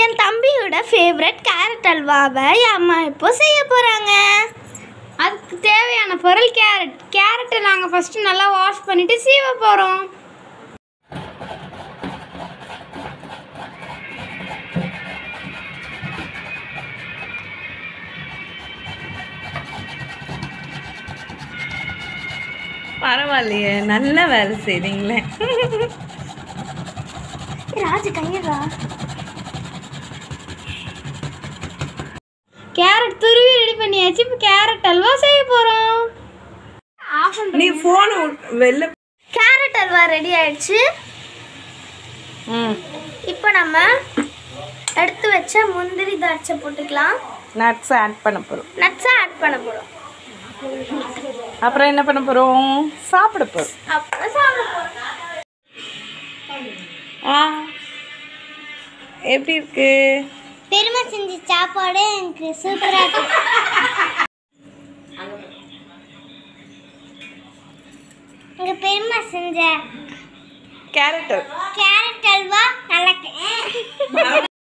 என் தம்பியோட favourite carrot அல்வாவை என் அம்மா இப்போ செய்ய போகிறாங்க அதுக்கு தேவையான பொருள் கேரட் கேரட்டை நாங்கள் ஃபஸ்ட்டு நல்லா வாஷ் பண்ணிவிட்டு சீவ போகிறோம் பரவாயில்லையே நல்ல வேலை செய்றீங்களே ராஜு கையடா கேரட் துருவி ரெடி பண்ணியாச்சு இப்போ கேரட் அல்வா செய்ய போகிறோம் ஆஃப் நீ ஃபோன் வெளில கேரட் அல்வா ரெடி ஆயிடுச்சு ம் இப்போ நம்ம எடுத்து வச்ச முந்திரி திராட்சை போட்டுக்கலாம் நட்ஸ் ஆட் பண்ண போகிறோம் நட்ஸை ஆட் பண்ண போகிறோம் அப்புறம் என்ன பண்ண போகிறோம் சாப்பிட போகிறோம் அப்புறம் சாப்பிட போகிறோம் ஆ எப்படி இருக்கு பெருமை செஞ்ச சாப்பாடு எனக்கு சூப்பராக இருக்கு எங்க பெருமை செஞ்ச கேரட் கேரட் அல்வா நல்லா இருக்கு